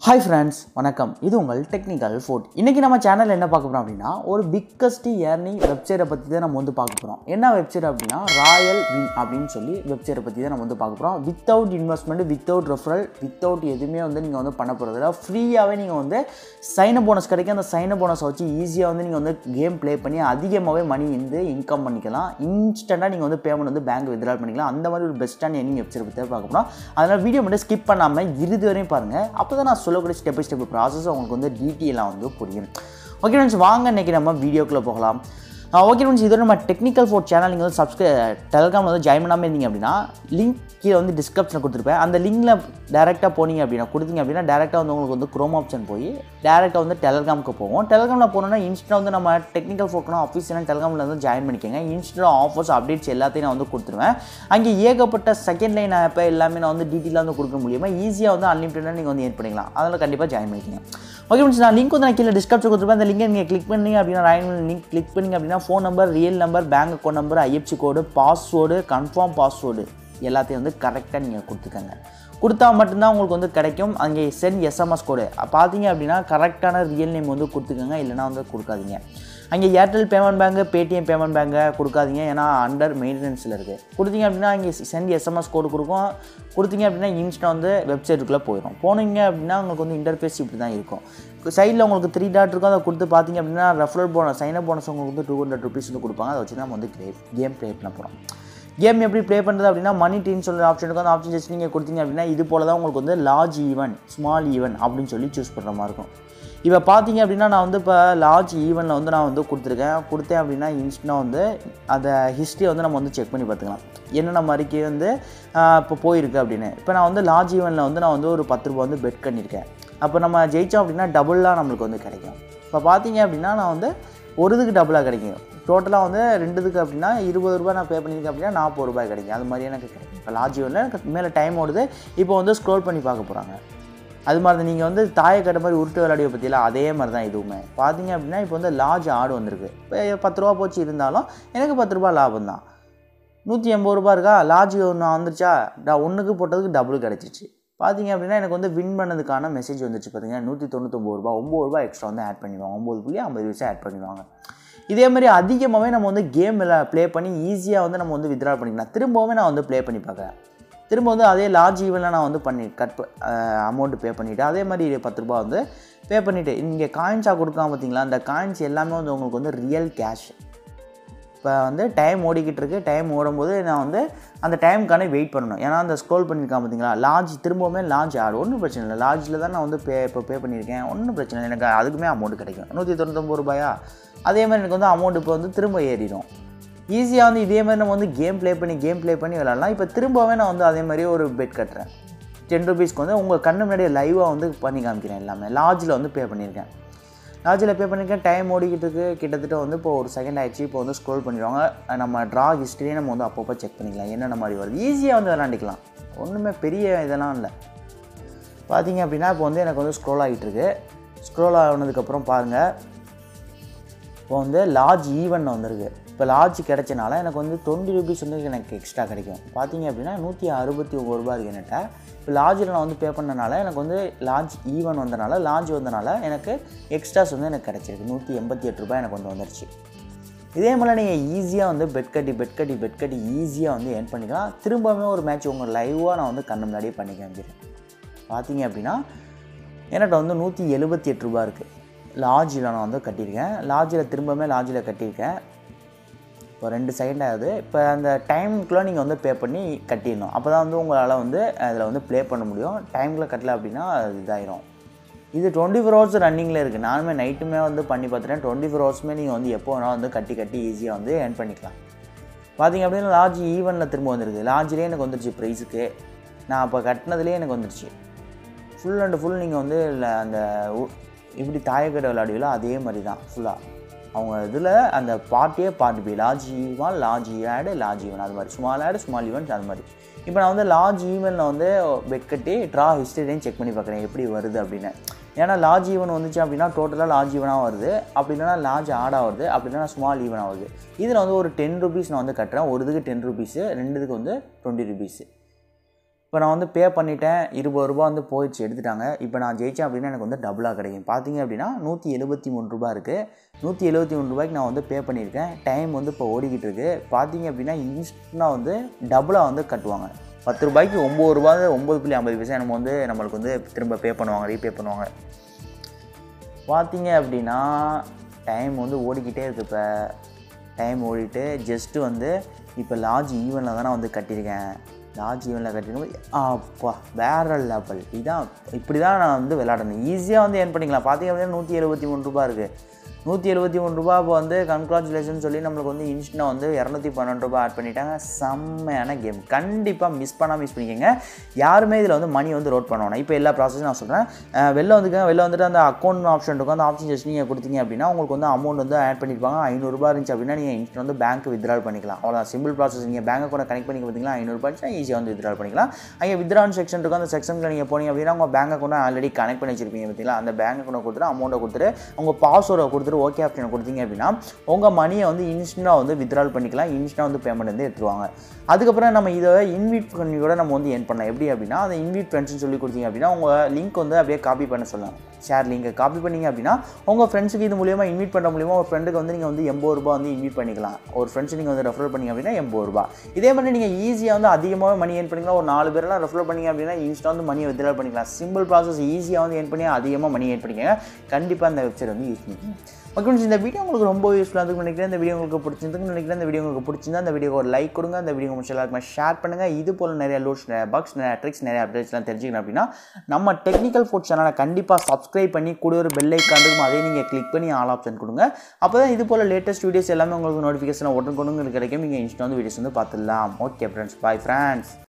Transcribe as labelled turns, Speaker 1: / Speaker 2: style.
Speaker 1: hi friends வணக்கம் இது உங்கள் டெக்னிக்கல் ஃபுட் இன்றைக்கி நம்ம சேனலில் என்ன பார்க்க போகிறோம் அப்படின்னா ஒரு பிக்கஸ்ட் ஏர்னிங் வெப்சைட்டை பற்றி தான் நம்ம வந்து பார்க்க போகிறோம் என்ன வெப்சைட் அப்படின்னா ராயல் வின் அப்படின்னு சொல்லி வெப்சைட்டை பற்றி தான் நம்ம வந்து பார்க்க போகிறோம் without investment without referral without எதுவுமே வந்து நீங்கள் வந்து பண்ண போகிறதில்ல ஃப்ரீயாகவே நீங்கள் வந்து சைன போனஸ் கிடைக்கும் அந்த சைன போனஸை வச்சு ஈஸியாக வந்து நீங்கள் வந்து கேம் ப்ளே பண்ணி அதிகமாகவே மணி வந்து இன்கம் பண்ணிக்கலாம் இன்ஸ்டண்ட்டாக நீங்கள் வந்து பேமெண்ட் வந்து பேங்க் வித்ட்ரா பண்ணிக்கலாம் அந்த மாதிரி ஒரு பெஸ்ட்டான எர்னிங் வெப்சைட் பற்றி தான் பார்க்க போகிறோம் அதனால் வீடியோ மட்டும் ஸ்கிப் பண்ணாமல் இறுதி வரையும் பாருங்கள் அப்போ தான் நான் சொல்லக்கூடிய ஸ்டெப் பை ஸ்டெப் ப்ராசஸ் உங்களுக்கு வந்து டீட்டெயிலாக வந்து புரியும் ஓகே ஃப்ரெண்ட்ஸ் வாங்க இன்றைக்கி நம்ம வீடியோக்குள்ளே போகலாம் ஓகே ஃப்ரெண்ட்ஸ் இதோட நம்ம டெக்னிக்கல் ஃபோர் சேனல் நீங்கள் வந்து சப்ஸ்கிரை டெலிகிராமில் வந்து ஜாயின் பண்ணாமல் இருந்தீங்க அப்படின்னா லிங்க் கீழே வந்து டிஸ்கிரிப்ஷனில் கொடுத்துருப்பேன் அந்த லிங்கில் டேரெக்டாக போனீங்க அப்படின்னா கொடுத்தீங்க அப்படின்னா டேரெக்டாக வந்து உங்களுக்கு வந்து குரோம் ஆப்ஷன் போய் டேரெக்டாக வந்து டெலிகிராமுக்கு போவோம் டெலிகிராமில் போனோன்னா இன்ஸ்டா வந்து நம்ம டெக்னிக்கல் ஃபோர்க்குனா ஆஃபீஸில் டெலிகிராமில் வந்து ஜாயின் பண்ணிக்கோங்க இன்ஸ்டா ஆஃபர்ஸ் அப்டேட்ஸ் எல்லாத்தையும் நான் வந்து கொடுத்துருவேன் அங்கே ஏகப்பட்ட செகண்ட் லைன் ஆப்பை எல்லாமே நான் வந்து டீட்டெயிலாக வந்து கொடுக்க முடியுமா ஈஸியாக வந்து அன்லிமிட்டடாக நீங்கள் வந்து ஏன் பண்ணிக்கலாம் அதில் கண்டிப்பாக ஜாயின் பண்ணிக்கோங்க ஓகே ஃப்ரெண்ட்ஸ் நான் லிங்க் வந்து நான் கீழே டிஸ்கிரிப்ஷன் கொடுத்துருப்பேன் அந்த லிங்கை நீங்கள் கிளிக் பண்ணீங்க அப்படின்னா ராயன் லிங்க் கிளிக் பண்ணிங்க அப்படின்னா phone number real number bank account number IFC code password confirm password எல்லாத்தையும் வந்து கரெக்டாக நீங்கள் கொடுத்துக்கோங்க கொடுத்தா மட்டும்தான் உங்களுக்கு வந்து கிடைக்கும் அங்கே சென்ட் எஸ்எம்எஸ் கோடு பார்த்தீங்க அப்படின்னா கரெக்டான ரியல் நேம் வந்து கொடுத்துக்கோங்க இல்லைனா வந்து கொடுக்காதீங்க அங்கே ஏர்டெல் பேமெண்ட் பேங்க்கு பேடிஎம் பேமெண்ட் பேங்க்கை கொடுக்காதீங்க ஏன்னா அண்டர் மெயின்டெனன்ஸில் இருக்குது கொடுத்தீங்க அப்படின்னா இங்கே சென்ட் எஸ்எம்எஸ் கோடு கொடுக்கும் கொடுத்தீங்க அப்படின்னா இன்ஸ்டா வந்து வெப்சைட்டுக்குள்ளே போயிடும் போனீங்க அப்படின்னா உங்களுக்கு வந்து இன்டர்ஃபேஸ் இப்படி தான் இருக்கும் சைடில் உங்களுக்கு த்ரீ டாட் இருக்கும் அதை கொடுத்து பார்த்தீங்க அப்படின்னா ரெஃபரல் போனஸ் சைனப் போனஸ் உங்களுக்கு வந்து டூ ஹண்ட்ரட் ருபீஸ் வந்து கொடுப்பாங்க அதை வச்சு நம்ம வந்து கேம் ப்ளே பண்ண போகிறோம் கேம் எப்படி ப்ளே பண்ணுறது அப்படின்னா மணி டீன்னு சொல்கிற ஆப்ஷன் இருக்கும் அந்த ஆப்ஷன் ஜஸ்ட் நீங்கள் கொடுத்தீங்க அப்படின்னா இது போல தான் உங்களுக்கு வந்து லார்ஜ் ஈவெண்ட் ஸ்மால் ஈவெண்ட் அப்படின்னு சொல்லி சூஸ் பண்ணுற மாதிரி இருக்கும் இப்போ பார்த்தீங்க அப்படின்னா நான் வந்து இப்போ லார்ஜ் ஈவெண்ட்டில் வந்து நான் வந்து கொடுத்துருக்கேன் கொடுத்தேன் அப்படின்னா இன்ஸ்டா வந்து அந்த ஹிஸ்ட்ரியை வந்து நம்ம வந்து செக் பண்ணி பார்த்துக்கலாம் என்னென்ன மாதிரிக்கு வந்து இப்போ போயிருக்கு அப்படின்னு இப்போ நான் வந்து லார்ஜ் ஈவெண்ட்டில் வந்து நான் வந்து ஒரு பத்து ரூபா வந்து பெட் பண்ணியிருக்கேன் அப்போ நம்ம ஜெயித்தோம் அப்படின்னா டபுளாக நம்மளுக்கு வந்து கிடைக்கும் இப்போ பார்த்தீங்க அப்படின்னா நான் வந்து ஒரு இதுக்கு டபுளாக கிடைக்கும் டோட்டலாக வந்து ரெண்டுதுக்கு அப்படின்னா இருபது ரூபாய் நான் பே பண்ணியிருக்கேன் அப்படின்னா நாற்பது ரூபாய் கிடைக்கும் அது மாதிரி எனக்கு கிடைக்கும் இப்போ லார்ஜ் ஈவெண்ட்டில் எனக்கு மேலே டைம் ஓடுது இப்போ வந்து ஸ்க்ரோல் பண்ணி பார்க்க போகிறாங்க அது மாதிரி தான் நீங்கள் வந்து தாயை கட்ட மாதிரி உருட்டு விளையாடிய பற்றியில் அதே மாதிரி தான் இதுவுமே பார்த்தீங்க அப்படின்னா இப்போ வந்து லார்ஜ் ஆடு வந்திருக்கு இப்போ பத்து ரூபா போச்சு இருந்தாலும் எனக்கு பத்து ரூபா லாபம் தான் நூற்றி எண்பது ரூபா இருக்கா லார்ஜ் ஒன்று வந்துருச்சா நான் ஒன்றுக்கு போட்டதுக்கு டபுள் கிடச்சிச்சு பார்த்தீங்க அப்படின்னா எனக்கு வந்து வின் பண்ணதுக்கான மெசேஜ் வந்துச்சு பார்த்தீங்கன்னா நூற்றி தொண்ணூத்தொம்பது ரூபா ஒம்பது ரூபா எக்ஸ்ட்ரா வந்து ஆட் பண்ணிடுவாங்க ஒம்பது புள்ளி ஐம்பது பைசா ஆட் பண்ணிடுவாங்க இதே மாதிரி அதிகமாகவே நம்ம வந்து கேமில் ப்ளே பண்ணி ஈஸியாக வந்து நம்ம வந்து வித்ட்ரா பண்ணிக்கலாம் திரும்பவுமே நான் வந்து ப்ளே பண்ணி பார்க்குறேன் திரும்ப வந்து அதே லார்ஜ் ஈவெண்ட்டில் நான் வந்து பண்ணி கட் அமௌண்ட் பே பண்ணிவிட்டு அதே மாதிரி பத்து ரூபா வந்து பே பண்ணிவிட்டு இங்கே காயின்ஸாக கொடுக்காம பார்த்தீங்களா அந்த காயின்ஸ் எல்லாமே வந்து உங்களுக்கு வந்து ரியல் கேஷ் இப்போ வந்து டைம் ஓடிக்கிட்டு இருக்கு டைம் ஓடும்போது நான் வந்து அந்த டைமுக்கான வெயிட் பண்ணணும் ஏன்னா அந்த ஸ்க்ரோல் பண்ணியிருக்கான் பார்த்தீங்களா லார்ஜ் திரும்பவுமே லார்ஜ் ஆடு ஒன்றும் பிரச்சனை இல்லை லார்ஜில் தான் நான் வந்து பே இப்போ பே பண்ணியிருக்கேன் ஒன்றும் பிரச்சனை இல்லை எனக்கு அதுக்குமே அமௌண்ட் கிடைக்கும் நூற்றி தொண்ணூத்தொம்பது ரூபாயா அதே மாதிரி எனக்கு வந்து அமௌண்ட் இப்போ வந்து திரும்ப ஏறிடும் ஈஸியாக வந்து இதே மாதிரி நம்ம வந்து கேம் ப்ளே பண்ணி கேம் ப்ளே பண்ணி விளாட்லாம் இப்போ திரும்பவே நான் வந்து அதே மாதிரி ஒரு பெட் கட்டுறேன் டென் ருபீஸ்க்கு வந்து உங்கள் கண்ணு முன்னாடியே லைவாக வந்து பண்ணி காமிக்கிறேன் எல்லாமே லார்ஜில் வந்து பே பண்ணியிருக்கேன் லார்ஜில் பே பண்ணியிருக்கேன் டைம் ஓடிக்கிட்டு இருக்கு கிட்டத்தட்ட வந்து இப்போ ஒரு செகண்ட் ஆயிடுச்சு இப்போ வந்து ஸ்க்ரோல் பண்ணிடுவாங்க நம்ம ட்ரா ஹிஸ்ட்ரியே நம்ம வந்து அப்பப்போ செக் பண்ணிக்கலாம் என்னென்ன மாதிரி வருது ஈஸியாக வந்து விளாண்டிக்கலாம் ஒன்றுமே பெரிய இதெல்லாம் இல்லை பார்த்தீங்க அப்படின்னா இப்போ வந்து எனக்கு வந்து ஸ்க்ரோல் ஆகிட்டு இருக்கு ஸ்க்ரோல் ஆனதுக்கப்புறம் பாருங்கள் இப்போ வந்து லார்ஜ் ஈவெண்ட் வந்திருக்கு இப்போ லார்ஜ் கிடைச்சனால எனக்கு வந்து டுவெண்ட்டி ருபீஸ் வந்து எனக்கு எக்ஸ்ட்ரா கிடைக்கும் பார்த்தீங்க அப்படின்னா நூற்றி அறுபத்தி ஒம்பது ரூபா இருக்குது என்கிட்ட இப்போ லார்ஜில் நான் வந்து பே பண்ணனால எனக்கு வந்து லார்ஜ் ஈவன் வந்தனால லார்ஜ் வந்தனால எனக்கு எக்ஸ்ட்ராஸ் வந்து எனக்கு கிடச்சிருக்கு நூற்றி எண்பத்தி எட்டு ரூபாய் எனக்கு வந்து வந்துருச்சு இதே மாதிரி நீங்கள் ஈஸியாக வந்து பெட் கட்டி பெட் கட்டி பெட் கட்டி ஈஸியாக வந்து ஏர்ன் பண்ணிக்கலாம் திரும்பவுமே ஒரு மேட்ச் உங்கள் லைவாக நான் வந்து கண்ணு முன்னாடியே பண்ணி காமிக்கிறேன் பார்த்தீங்க அப்படின்னா என்கிட்ட வந்து நூற்றி எழுபத்தி எட்டு ரூபா இருக்குது லாட்ஜில் நான் வந்து கட்டியிருக்கேன் லாட்ஜில் திரும்பவுமே லாட்ஜில் கட்டியிருக்கேன் இப்போ ரெண்டு செகண்ட் ஆகுது இப்போ அந்த டைமுக்குள்ளே நீங்கள் வந்து பே பண்ணி கட்டிடணும் அப்போ தான் வந்து உங்களால் வந்து அதில் வந்து ப்ளே பண்ண முடியும் டைமுக்குள்ளே கட்டல அப்படின்னா அது இதாயிரும் இது டுவெண்ட்டி ஃபோர் ஹவர்ஸ் ரன்னிங்கில் இருக்குது நானுமே நைட்டுமே வந்து பண்ணி பார்த்துட்டேன் டுவெண்ட்டி ஃபோர் ஹவர்ஸுமே நீங்கள் வந்து எப்போ வேணாலும் வந்து கட்டி கட்டி ஈஸியாக வந்து ஏர்ன் பண்ணிக்கலாம் பார்த்தீங்க அப்படின்னா லார்ஜ் ஈவெண்ட்டில் திரும்ப வந்துருக்கு லார்ஜ்லேயே எனக்கு வந்துருச்சு ப்ரைஸுக்கு நான் அப்போ கட்டினதுலேயே எனக்கு வந்துருச்சு ஃபுல் அண்ட் ஃபுல் நீங்கள் வந்து அந்த இப்படி தாயக்கடை விளையாடுவீங்களோ அதே மாதிரி தான் ஃபுல்லாக அவங்க இதில் அந்த பார்ட்டியே part B large even large odd large even அது மாதிரி ஸ்மால் ஆடு ஸ்மால் ஈவெண்ட் அது மாதிரி இப்போ நான் வந்து லார்ஜ் ஈவெண்ட்டில் வந்து பெட் கட்டி ட்ரா ஹிஸ்டரியும் செக் பண்ணி பார்க்குறேன் எப்படி வருது அப்படின்னு ஏன்னா லார்ஜ் ஈவன் வந்துச்சு அப்படின்னா டோட்டலாக லார்ஜ் ஈவனாக வருது அப்படி இல்லைனா லார்ஜ் ஆடாக வருது அப்படி இல்லைனா ஸ்மால் ஈவனாக வருது இதில் வந்து ஒரு டென் ருபீஸ் நான் வந்து கட்டுறேன் ஒரு இதுக்கு டென் ருபீஸு ரெண்டு இதுக்கு வந்து டுவெண்ட்டி ருபீஸு இப்போ நான் வந்து பே பண்ணிட்டேன் இருபது ரூபா வந்து போயிடுச்சு எடுத்துட்டாங்க இப்போ நான் ஜெயித்தேன் அப்படின்னா எனக்கு வந்து டபுளாக கிடைக்கும் பார்த்தீங்க அப்படின்னா நூற்றி எழுபத்தி மூணு ரூபா இருக்குது நூற்றி எழுபத்தி மூணு ரூபாய்க்கு நான் வந்து பே பண்ணியிருக்கேன் டைம் வந்து இப்போ ஓடிக்கிட்டு இருக்கு பார்த்தீங்க அப்படின்னா இன்ஸ்டன்ட்டாக வந்து டபுளாக வந்து கட்டுவாங்க பத்து ரூபாய்க்கு ஒம்பது ரூபா ஒம்பது புள்ளி ஐம்பது பைசா நம்ம வந்து நம்மளுக்கு வந்து திரும்ப பே பண்ணுவாங்க ரீபே பண்ணுவாங்க பார்த்தீங்க அப்படின்னா டைம் வந்து ஓடிக்கிட்டே இருக்கு இப்போ டைம் ஓடிட்டு ஜஸ்ட்டு வந்து இப்போ லார்ஜ் ஈவெண்ட்டில் தான் நான் வந்து கட்டியிருக்கேன் லார்ஜ் ஈவெண்ட்டில் கட்டிருக்கும் அப்பா வேற லெவல் இதான் இப்படி தான் நான் வந்து விளையாடணும் ஈஸியாக வந்து ஏர்ன் பண்ணிக்கலாம் பார்த்தீங்க அப்படின்னா நூற்றி எழுபத்தி மூணு ரூபா இருக்குது நூற்றி எழுபத்தி மூணு ரூபா இப்போ வந்து கங்க்ராச்சுலேஷன் சொல்லி நம்மளுக்கு வந்து இன்ஸ்டன்ட் வந்து இரநூத்தி பன்னெண்டு ரூபா ஆட் பண்ணிட்டாங்க செம்மையான கேம் கண்டிப்பாக மிஸ் பண்ணாமல் மிஸ் பண்ணிக்கோங்க யாருமே இதில் வந்து மணி வந்து ரோட் பண்ணணும் இப்போ எல்லா ப்ராசஸும் நான் சொல்கிறேன் வெளில வந்துக்க வெளில வந்துட்டு அந்த அக்கௌண்ட் ஆப்ஷன் இருக்கும் அந்த ஆப்ஷன் ஜஸ்ட் நீங்கள் கொடுத்தீங்க அப்படின்னா உங்களுக்கு வந்து அமௌண்ட் வந்து ஆட் பண்ணியிருப்பாங்க ஐநூறுரூபா இருந்துச்சு அப்படின்னா நீங்கள் இன்ஸ்டன்ட் வந்து பேங்க் வித்ட்ரால் பண்ணிக்கலாம் அவ்வளோ சிம்பிள் ப்ராசஸ் நீங்கள் பேங்க் கூட கனெக்ட் பண்ணி பார்த்தீங்களா ஐநூறுபா இருந்துச்சுன்னா ஈஸியாக வந்து வித்ட்ரால் பண்ணிக்கலாம் அங்கே வித்ட்ரான் செக்ஷன் இருக்கும் அந்த செக்ஷனில் நீங்கள் போனீங்க அப்படின்னா உங்கள் பேங்க் அக்கௌண்ட் ஆல்ரெடி கனெக்ட் பண்ணி வச்சிருப்பீங்க பார்த்தீங்களா அந்த பேங்க் அக்கௌண்ட் கொடுத்துட்டு அமௌண்ட்டை கொடுத்துட்டு உங்கள் பாஸ்வேர்டை கொடுத்துட்டு ஓகே ஆப்ஷனை கொடுத்தீங்க அப்படின்னா உங்கள் மணியை வந்து இன்ஸ்டண்ட்டாக வந்து வித்ட்ரால் பண்ணிக்கலாம் இன்ஸ்டன்ட்டாக வந்து பேமெண்ட் வந்து எடுத்துருவாங்க அதுக்கப்புறம் நம்ம இதை இன்வைட் பண்ணி கூட நம்ம வந்து என் பண்ணலாம் எப்படி அப்படின்னா அந்த இன்வைட் ஃப்ரெண்ட்ஸ்னு சொல்லி கொடுத்தீங்க அப்படின்னா உங்கள் லிங்க் வந்து அப்படியே காப்பி பண்ண சொல்லலாம் ஷேர் லிங்கை காப்பி பண்ணீங்க அப்படின்னா உங்கள் ஃப்ரெண்ட்ஸுக்கு இது மூலியமாக இன்வைட் பண்ணுற மூலியமாக ஒரு ஃப்ரெண்டுக்கு வந்து நீங்கள் வந்து எண்பது ரூபா வந்து இன்வைட் பண்ணிக்கலாம் ஒரு ஃப்ரெண்ட்ஸ் நீங்கள் வந்து ரெஃபர் பண்ணீங்க அப்படின்னா எண்பது ரூபா இதே மாதிரி நீங்கள் ஈஸியாக வந்து அதிகமாக மணி ஏன் பண்ணிக்கலாம் ஒரு நாலு பேரெல்லாம் ரெஃபர் பண்ணீங்க அப்படின்னா இன்ஸ்டா வந்து மணி வித்ட்ரா பண்ணிக்கலாம் சிம்பிள் ப்ராசஸ் ஈஸியாக வந்து ஏன் பண்ணி அதிகமாக மணி ஏன் பண்ணிக்கங்க கண்டிப்பாக இந்த வெப்சைட் வந்து யூஸ் பண்ணிக்கோங்க ஓகே ஃப்ரெண்ட்ஸ் இந்த வீடியோ உங்களுக்கு ரொம்ப யூஸ்ஃபுல்லாக இருக்குன்னு நினைக்கிறேன் இந்த வீடியோ உங்களுக்கு பிடிச்சிருந்துன்னு நினைக்கிறேன் இந்த வீடியோ உங்களுக்கு பிடிச்சிருந்தா இந்த வீடியோ ஒரு லைக் கொடுங்க அந்த வீடியோ உங்களுக்கு எல்லாருக்குமே ஷேர் பண்ணுங்கள் இது போல் நிறைய லூட்ஸ் நிறைய பக்ஸ் நிறைய ட்ரிக்ஸ் நிறைய அப்டேட்ஸ்லாம் தெரிஞ்சுக்கணும் அப்படின்னா நம்ம டெக்னிக்கல் ஃபுட் சேனலை கண்டிப்பாக சப்ஸ்கிரைப் பண்ணி கூட ஒரு பெல் ஐக்கான் இருக்கும் அதையும் நீங்கள் கிளிக் பண்ணி ஆல் ஆப்ஷன் கொடுங்க அப்போ தான் இது போல் லேட்டஸ்ட் வீடியோஸ் எல்லாமே உங்களுக்கு நோட்டிஃபிகேஷன் உடனே கொண்டு கிடைக்கும் நீங்கள் இன்ஸ்டா வந்து வீடியோஸ் வந்து பார்த்துடலாம் ஓகே ஃப்ரெண்ட்ஸ் பாய் ஃப்ரெண்ட்ஸ்